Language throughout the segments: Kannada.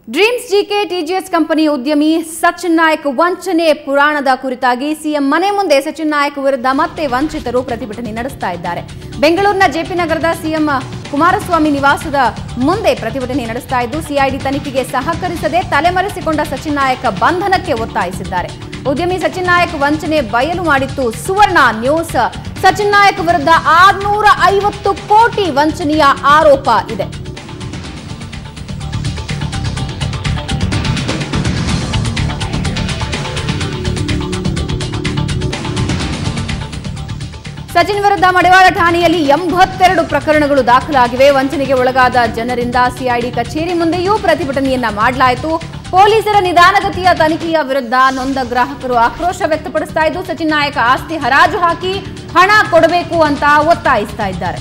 ಡ್ರೀಮ್ಸ್ ಜಿಕೆ ಟಿಜಿಎಸ್ ಕಂಪನಿ ಉದ್ಯಮಿ ಸಚಿನ್ ನಾಯಕ್ ವಂಚನೆ ಪುರಾಣದ ಕುರಿತಾಗಿ ಸಿಎಂ ಮನೆ ಮುಂದೆ ಸಚಿನ್ ನಾಯಕ್ ವಿರುದ್ಧ ಮತ್ತೆ ವಂಚಿತರು ಪ್ರತಿಭಟನೆ ನಡೆಸ್ತಾ ಇದ್ದಾರೆ ಬೆಂಗಳೂರಿನ ಜೆಪಿ ನಗರದ ಸಿಎಂ ಕುಮಾರಸ್ವಾಮಿ ನಿವಾಸದ ಮುಂದೆ ಪ್ರತಿಭಟನೆ ನಡೆಸ್ತಾ ಇದ್ದು ಸಿಐಡಿ ತನಿಖೆಗೆ ಸಹಕರಿಸದೆ ತಲೆಮರೆಸಿಕೊಂಡ ಸಚಿನ್ ನಾಯಕ್ ಬಂಧನಕ್ಕೆ ಒತ್ತಾಯಿಸಿದ್ದಾರೆ ಉದ್ಯಮಿ ಸಚಿನ್ ನಾಯಕ್ ವಂಚನೆ ಬಯಲು ಮಾಡಿತ್ತು ಸುವರ್ಣ ನ್ಯೂಸ್ ಸಚಿನ್ ನಾಯಕ್ ವಿರುದ್ಧ ಆರ್ನೂರ ಐವತ್ತು ಕೋಟಿ ವಂಚನೆಯ ಆರೋಪ ಇದೆ ಸಚಿನ್ ವಿರುದ್ಧ ಮಡಿವಾಳ ಠಾಣೆಯಲ್ಲಿ ಎಂಬತ್ತೆರಡು ಪ್ರಕರಣಗಳು ದಾಖಲಾಗಿವೆ ವಂಚನೆಗೆ ಒಳಗಾದ ಜನರಿಂದ ಸಿಐಡಿ ಕಚೇರಿ ಮುಂದೆಯೂ ಪ್ರತಿಭಟನೆಯನ್ನ ಮಾಡಲಾಯಿತು ಪೊಲೀಸರ ನಿಧಾನಗತಿಯ ತನಿಖೆಯ ವಿರುದ್ಧ ನೊಂದ ಗ್ರಾಹಕರು ಆಕ್ರೋಶ ವ್ಯಕ್ತಪಡಿಸ್ತಾ ಇದ್ದು ಸಚಿನ್ ನಾಯಕ ಆಸ್ತಿ ಹರಾಜು ಹಾಕಿ ಹಣ ಕೊಡಬೇಕು ಅಂತ ಒತ್ತಾಯಿಸ್ತಾ ಇದ್ದಾರೆ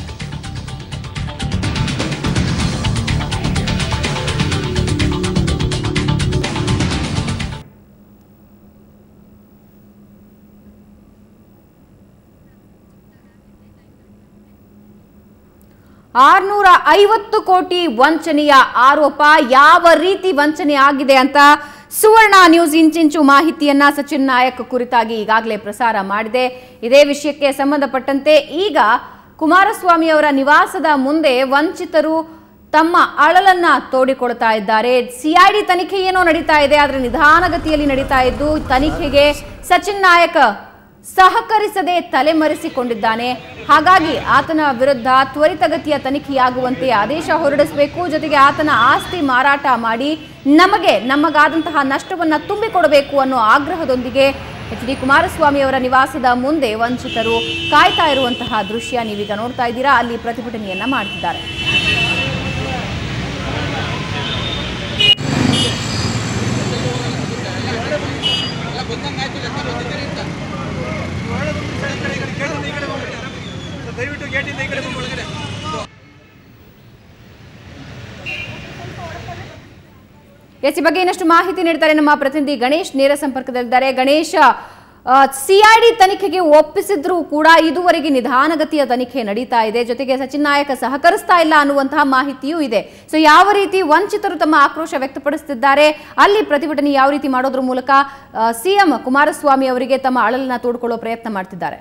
ಆರ್ನೂರ ಐವತ್ತು ಕೋಟಿ ವಂಚನೆಯ ಆರೋಪ ಯಾವ ರೀತಿ ವಂಚನೆ ಆಗಿದೆ ಅಂತ ಸುವರ್ಣ ನ್ಯೂಸ್ ಇಂಚಿಂಚು ಮಾಹಿತಿಯನ್ನ ಸಚಿನ್ ನಾಯಕ್ ಕುರಿತಾಗಿ ಈಗಾಗಲೇ ಪ್ರಸಾರ ಮಾಡಿದೆ ಇದೇ ವಿಷಯಕ್ಕೆ ಸಂಬಂಧಪಟ್ಟಂತೆ ಈಗ ಕುಮಾರಸ್ವಾಮಿ ಅವರ ನಿವಾಸದ ಮುಂದೆ ವಂಚಿತರು ತಮ್ಮ ಅಳಲನ್ನ ತೋಡಿಕೊಳ್ತಾ ಇದ್ದಾರೆ ಸಿಐಡಿ ತನಿಖೆ ಏನೋ ನಡೀತಾ ಇದೆ ಆದರೆ ನಿಧಾನಗತಿಯಲ್ಲಿ ನಡೀತಾ ಇದ್ದು ತನಿಖೆಗೆ ಸಚಿನ್ ನಾಯಕ್ ಸಹಕರಿಸದೆ ತಲೆಮರೆಸಿಕೊಂಡಿದ್ದಾನೆ ಹಾಗಾಗಿ ಆತನ ವಿರುದ್ಧ ತ್ವರಿತಗತಿಯ ತನಿಖೆಯಾಗುವಂತೆ ಆದೇಶ ಹೊರಡಿಸಬೇಕು ಜೊತೆಗೆ ಆತನ ಆಸ್ತಿ ಮಾರಾಟ ಮಾಡಿ ನಮಗೆ ನಮಗಾದಂತಹ ನಷ್ಟವನ್ನ ತುಂಬಿಕೊಡಬೇಕು ಅನ್ನೋ ಆಗ್ರಹದೊಂದಿಗೆ ಎಚ್ ಡಿ ಕುಮಾರಸ್ವಾಮಿ ಅವರ ನಿವಾಸದ ಮುಂದೆ ವಂಚಿತರು ಕಾಯ್ತಾ ಇರುವಂತಹ ದೃಶ್ಯ ನೀವೀಗ ನೋಡ್ತಾ ಇದ್ದೀರಾ ಅಲ್ಲಿ ಪ್ರತಿಭಟನೆಯನ್ನ ಮಾಡ್ತಿದ್ದಾರೆ ದಯವಿಟ್ಟು ಗೇಟಿಂದ ಈ ಕಡೆ ಬಂದು ಒಳಗಡೆ ಎಸ್ ಈ ಬಗ್ಗೆ ಇನ್ನಷ್ಟು ಮಾಹಿತಿ ನೀಡ್ತಾರೆ ನಮ್ಮ ಪ್ರತಿನಿಧಿ ಗಣೇಶ್ ನೇರ ಸಂಪರ್ಕದಲ್ಲಿದ್ದಾರೆ ಗಣೇಶ ಸಿಐಡಿ ತನಿಖೆಗೆ ಒಪ್ಪಿಸಿದ್ರೂ ಕೂಡ ಇದುವರೆಗೆ ನಿಧಾನಗತಿಯ ತನಿಖೆ ನಡೀತಾ ಇದೆ ಜೊತೆಗೆ ಸಚಿನ್ ನಾಯಕ ಸಹಕರಿಸ್ತಾ ಇಲ್ಲ ಅನ್ನುವಂತಹ ಮಾಹಿತಿಯೂ ಇದೆ ಸೊ ಯಾವ ರೀತಿ ವಂಚಿತರು ತಮ್ಮ ಆಕ್ರೋಶ ವ್ಯಕ್ತಪಡಿಸುತ್ತಿದ್ದಾರೆ ಅಲ್ಲಿ ಪ್ರತಿಭಟನೆ ಯಾವ ರೀತಿ ಮಾಡೋದ್ರ ಮೂಲಕ ಸಿಎಂ ಕುಮಾರಸ್ವಾಮಿ ಅವರಿಗೆ ತಮ್ಮ ಅಳಲನ್ನ ತೋಡ್ಕೊಳ್ಳೋ ಪ್ರಯತ್ನ ಮಾಡ್ತಿದ್ದಾರೆ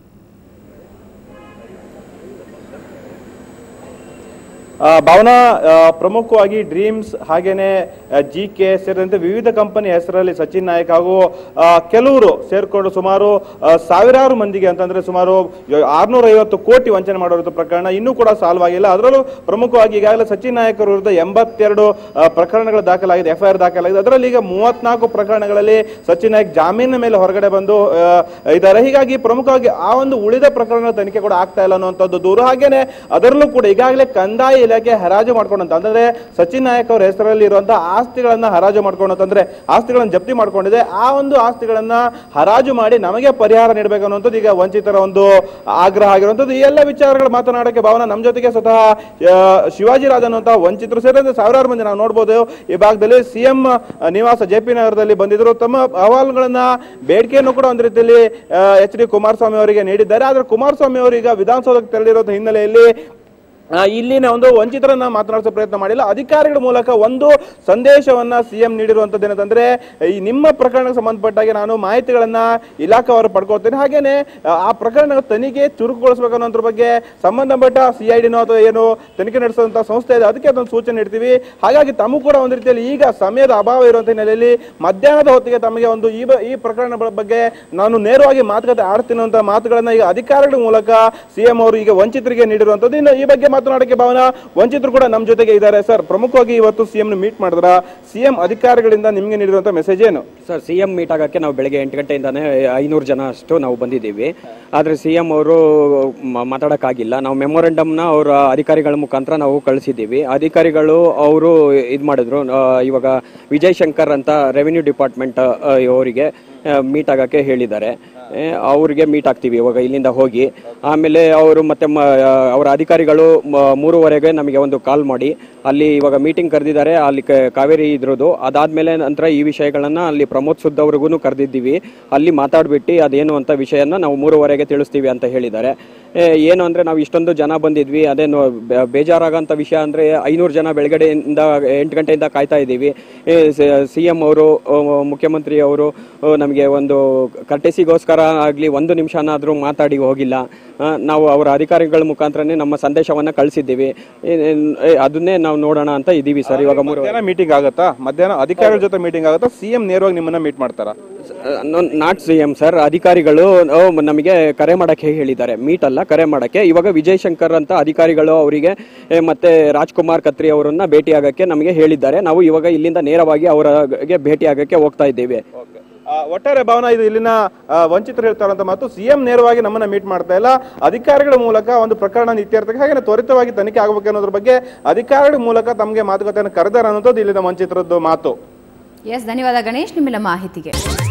ಆ, ಭಾವನಾ ಆ, ಪ್ರಮುಖವಾಗಿ ಡ್ರೀಮ್ಸ್ ಹಾಗೇನೆ ಜಿ ಕೆ ಸೇರಿದಂತೆ ವಿವಿಧ ಕಂಪನಿ ಹೆಸರಲ್ಲಿ ಸಚಿನ್ ನಾಯಕ್ ಹಾಗೂ ಆ, ಕೆಲವರು ಸೇರ್ಕೊಂಡು ಸುಮಾರು ಆ, ಸಾವಿರಾರು ಮಂದಿಗೆ ಅಂತಂದ್ರೆ ಸುಮಾರು ಆರ್ನೂರ ಐವತ್ತು ಕೋಟಿ ವಂಚನೆ ಮಾಡಿರೋ ಪ್ರಕರಣ ಇನ್ನೂ ಕೂಡ ಸಾಲ್ವ್ ಆಗಿಲ್ಲ ಅದರಲ್ಲೂ ಪ್ರಮುಖವಾಗಿ ಈಗಾಗಲೇ ಸಚಿನ್ ನಾಯಕ್ ವಿರುದ್ಧ ಎಂಬತ್ತೆರಡು ಆ, ಪ್ರಕರಣಗಳು ದಾಖಲಾಗಿದೆ ಎಫ್ಐಆರ್ ದಾಖಲಾಗಿದೆ ಅದರಲ್ಲಿ ಈಗ ಮೂವತ್ನಾಲ್ಕು ಪ್ರಕರಣಗಳಲ್ಲಿ ಸಚಿನ್ ನಾಯಕ್ ಜಾಮೀನಿನ ಮೇಲೆ ಹೊರಗಡೆ ಬಂದು ಆ, ಇದ್ದಾರೆ ಹೀಗಾಗಿ ಪ್ರಮುಖವಾಗಿ ಆ ಒಂದು ಉಳಿದ ಪ್ರಕರಣ ತನಿಖೆ ಕೂಡ ಆಗ್ತಾ ಇಲ್ಲ ಅನ್ನುವಂಥದ್ದು ದೂರು ಹಾಗೇನೆ ಅದರಲ್ಲೂ ಕೂಡ ಈಗಾಗಲೇ ಕಂದಾಯ ಇಲಾಖೆ ಹರಾಜು ಮಾಡ್ಕೊಂಡಂತ ಅಂದ್ರೆ ಸಚಿನ್ ನಾಯಕ್ ಅವರ ಹೆಸರಲ್ಲಿ ಇರುವಂತಹ ಆಸ್ತಿಗಳನ್ನ ಹರಾಜು ಮಾಡ್ಕೊಂಡು ಅಂತಂದ್ರೆ ಆಸ್ತಿಗಳನ್ನ ಜಪ್ತಿ ಮಾಡ್ಕೊಂಡಿದೆ ಆ ಒಂದು ಆಸ್ತಿಗಳನ್ನ ಹರಾಜು ಮಾಡಿ ನಮಗೆ ಪರಿಹಾರ ನೀಡಬೇಕು ಅನ್ನುವಂಥದ್ದು ಈಗ ವಂಚಿತರ ಒಂದು ಆಗ್ರಹ ಆಗಿರುವಂಥದ್ದು ಈ ಎಲ್ಲ ವಿಚಾರಗಳು ಮಾತನಾಡೋಕೆ ಭಾವನ ನಮ್ಮ ಜೊತೆಗೆ ಸ್ವತಃ ಆ, ಶಿವಾಜಿ ರಾಜ್ ಅನ್ನುವಂತಹ ವಂಚಿತರು ಸೇರಿದಂತೆ ಸಾವಿರಾರು ಮಂದಿ ನಾವು ನೋಡ್ಬೋದು ಈ ಭಾಗದಲ್ಲಿ ಸಿಎಂ ನಿವಾಸ ಜೆ ಪಿ ನಗರದಲ್ಲಿ ಬಂದಿದ್ರು ತಮ್ಮ ಅಹವಾಲುಗಳನ್ನ ಬೇಡಿಕೆಯನ್ನು ಕೂಡ ಒಂದು ರೀತಿಯಲ್ಲಿ ಎಚ್ ಡಿ ಕುಮಾರಸ್ವಾಮಿ ಅವರಿಗೆ ನೀಡಿದ್ದಾರೆ ಆದ್ರೆ ಕುಮಾರಸ್ವಾಮಿ ಅವರು ಈಗ ವಿಧಾನಸೌಧಕ್ಕೆ ತೆರಳಿರೋ ಹಿನ್ನೆಲೆಯಲ್ಲಿ ಆ, ಇಲ್ಲಿನ ಒಂದು ವಂಚಿತರನ್ನ ಮಾತನಾಡಿಸೋ ಪ್ರಯತ್ನ ಮಾಡಿಲ್ಲ ಅಧಿಕಾರಿಗಳ ಮೂಲಕ ಒಂದು ಸಂದೇಶವನ್ನ ಸಿಎಂ ನೀಡಿರುವಂತದ್ದು ಏನಂತಂದ್ರೆ ಈ ನಿಮ್ಮ ಪ್ರಕರಣಕ್ಕೆ ಸಂಬಂಧಪಟ್ಟಾಗೆ ನಾನು ಮಾಹಿತಿಗಳನ್ನ ಇಲಾಖೆಯವರು ಪಡ್ಕೊಳ್ತೇನೆ ಹಾಗೇನೆ ಆ, ಆ ಪ್ರಕರಣ ತನಿಖೆ ಚುರುಕುಗೊಳಿಸಬೇಕು ಅನ್ನೋದ್ರ ಬಗ್ಗೆ ಸಂಬಂಧಪಟ್ಟ ಸಿಐಡಿನೋ ಅಥವಾ ಏನು ತನಿಖೆ ನಡೆಸುವಂತ ಸಂಸ್ಥೆ ಇದೆ ಅದಕ್ಕೆ ಅದೊಂದು ಸೂಚನೆ ನೀಡ್ತೀವಿ ಹಾಗಾಗಿ ತಮಗೂ ಕೂಡ ಒಂದು ರೀತಿಯಲ್ಲಿ ಈಗ ಸಮಯದ ಅಭಾವ ಇರುವಂತ ಹಿನ್ನೆಲೆಯಲ್ಲಿ ಮಧ್ಯಾಹ್ನದ ಹೊತ್ತಿಗೆ ತಮಗೆ ಒಂದು ಈ ಬ- ಈ ಪ್ರಕರಣಗಳ ಬಗ್ಗೆ ನಾನು ನೇರವಾಗಿ ಮಾತುಕತೆ ಆಡ್ತೀನಿ ಅಂತ ಮಾತುಗಳನ್ನ ಈಗ ಅಧಿಕಾರಿಗಳ ಮೂಲಕ ಸಿಎಂ ಅವರು ಈಗ ವಂಚಿತರಿಗೆ ನೀಡಿರುವಂತದ್ದು ಇನ್ನು ಈ ಬಗ್ಗೆ ಮಾತನಾಡಕ್ಕೆ ಭಾವನ ವಂಚಿತರು ಕೂಡ ನಮ್ಮ ಜೊತೆಗೆ ಇದ್ದಾರೆ ಸರ್ ಪ್ರಮುಖವಾಗಿ ಇವತ್ತು ಸಿಎಂ ಮೀಟ್ ಮಾಡಿದ್ರ ಸಿಎಂ ಅಧಿಕಾರಿಗಳಿಂದ ನಿಮ್ಗೆ ನೀಡಿರುವಂತ ಮೆಸೇಜ್ ಏನು ಸರ್ ಸಿ ಎಂ ಮೀಟ್ ಆಗೋಕ್ಕೆ ನಾವು ಬೆಳಗ್ಗೆ ಎಂಟು ಗಂಟೆಯಿಂದಾನೇ ಐನೂರು ಜನ ಅಷ್ಟು ನಾವು ಬಂದಿದ್ದೀವಿ ಆದರೆ ಸಿ ಎಂ ಅವರು ಮಾತಾಡೋಕ್ಕಾಗಿಲ್ಲ ನಾವು ಮೆಮೊರಂಡಮ್ನ ಅವರ ಅಧಿಕಾರಿಗಳ ಮುಖಾಂತರ ನಾವು ಕಳಿಸಿದ್ದೀವಿ ಅಧಿಕಾರಿಗಳು ಅವರು ಇದು ಮಾಡಿದ್ರು ಆ, ಇವಾಗ ವಿಜಯ್ ಶಂಕರ್ ಅಂತ ರೆವಿನ್ಯೂ ಡಿಪಾರ್ಟ್ಮೆಂಟ್ ಅವರಿಗೆ ಮೀಟ್ ಆಗೋಕ್ಕೆ ಹೇಳಿದ್ದಾರೆ ಆ, ಅವ್ರಿಗೆ ಮೀಟ್ ಆಗ್ತೀವಿ ಇವಾಗ ಇಲ್ಲಿಂದ ಹೋಗಿ ಆಮೇಲೆ ಅವರು ಮತ್ತೆ ಮ ಅವರ ಅಧಿಕಾರಿಗಳು ಮ- ಮೂರುವರೆಗೆ ನಮಗೆ ಒಂದು ಕಾಲ್ ಮಾಡಿ ಅಲ್ಲಿ ಇವಾಗ ಮೀಟಿಂಗ್ ಕರೆದಿದ್ದಾರೆ ಅಲ್ಲಿ ಕ- ಕಾವೇರಿ ಇದ್ರದ್ದು ಅದಾದ್ಮೇಲೆ ನಂತರ ಈ ವಿಷಯಗಳನ್ನ ಅಲ್ಲಿ ಪ್ರಮೋದ್ ಸುದ್ ಅವ್ರಿಗೂ ಕರೆದಿದ್ದೀವಿ ಅಲ್ಲಿ ಮಾತಾಡ್ಬಿಟ್ಟು ಅದೇನು ಅಂತ ವಿಷಯನ ನಾವು ಮೂರುವರೆಗೆ ತಿಳಿಸ್ತೀವಿ ಅಂತ ಹೇಳಿದ್ದಾರೆ ಏ, ಏನು ಅಂದ್ರೆ ನಾವು ಇಷ್ಟೊಂದು ಜನ ಬಂದಿದ್ವಿ ಅದೇನು ಬೆ- ಬೇಜಾರಾಗಂತ ವಿಷಯ ಅಂದ್ರೆ ಐನೂರು ಜನ ಬೆಳಗಡೆಯಿಂದ ಎಂಟು ಗಂಟೆಯಿಂದ ಕಾಯ್ತಾ ಇದ್ದೀವಿ ಸಿ ಎಂ ಅವರು ಮುಖ್ಯಮಂತ್ರಿ ಅವರು ನಮಗೆ ಒಂದು ಕರ್ಟೆಸಿಗೋಸ್ಕರ ಆಗಲಿ ಒಂದು ನಿಮಿಷನಾದರೂ ಮಾತಾಡಿ ಹೋಗಿಲ್ಲ ಆ, ನಾವು ಅವರ ಅಧಿಕಾರಿಗಳ ಮುಖಾಂತರನೇ ನಮ್ಮ ಸಂದೇಶವನ್ನ ಕಳಿಸಿದ್ದೀವಿ ಏ- ಏನ್- ಏ, ಅದನ್ನೇ ನಾವು ನೋಡೋಣ ಅಂತ ಇದ್ದೀವಿ ಸರ್ ಇವಾಗ ಮೂರು ಮಧ್ಯಾಹ್ನ ಮೀಟಿಂಗ್ ಆಗುತ್ತಾ ಮಧ್ಯಾಹ್ನ ಅಧಿಕಾರಿಗಳ ಜೊತೆ ಮೀಟಿಂಗ್ ಆಗುತ್ತಾ ಸಿಎಂ ನೇರವಾಗಿ ನಿಮ್ಮನ್ನ ಮೀಟ್ ಮಾಡ್ತಾರಾ ನಾಟ್ ಸಿ ಎಂ ಸರ್ ಅಧಿಕಾರಿಗಳು ಓ, ನಮಗೆ ಕರೆ ಮಾಡಕ್ಕೆ ಹೇಳಿದ್ದಾರೆ ಮೀಟ್ ಅಲ್ಲ ಕರೆ ಮಾಡಕ್ಕೆ ಇವಾಗ ವಿಜಯ್ ಶಂಕರ್ ಅಂತ ಅಧಿಕಾರಿಗಳು ಅವರಿಗೆ ಏ, ಮತ್ತೆ ರಾಜ್ಕುಮಾರ್ ಕತ್ರಿ ಅವರನ್ನ ಭೇಟಿ ಆಗಕ್ಕೆ ನಮಗೆ ಹೇಳಿದ್ದಾರೆ ನಾವು ಇವಾಗ ಇಲ್ಲಿಂದ ನೇರವಾಗಿ ಅವರಿಗೆ ಭೇಟಿ ಆಗಕ್ಕೆ ಹೋಗ್ತಾ ಇದ್ದೇವೆ ಆ, ಒಟ್ಟಾರೆ ಭಾವನ ಇದು ಇಲ್ಲಿನ ಆ, ವಂಚಿತರು ಹೇಳ್ತಾರಂತ ಮಾತು ಸಿಎಂ ನೇರವಾಗಿ ನಮ್ಮನ್ನ ಮೀಟ್ ಮಾಡ್ತಾ ಇಲ್ಲ ಅಧಿಕಾರಿಗಳ ಮೂಲಕ ಒಂದು ಪ್ರಕರಣ ಇತ್ಯರ್ಥಕ್ಕೆ ಹಾಗೆ ತ್ವರಿತವಾಗಿ ತನಿಖೆ ಆಗಬೇಕು ಅನ್ನೋದ್ರ ಬಗ್ಗೆ ಅಧಿಕಾರಿಗಳ ಮೂಲಕ ತಮಗೆ ಮಾತುಕತೆಯನ್ನು ಕರೆದಾರ ಅನ್ನೋದು ಇಲ್ಲಿನ ವಂಚಿತರದ್ದು ಮಾತು ಎಸ್ ಧನ್ಯವಾದ ಗಣೇಶ್ ನಿಮ್ಮೆಲ್ಲ ಮಾಹಿತಿಗೆ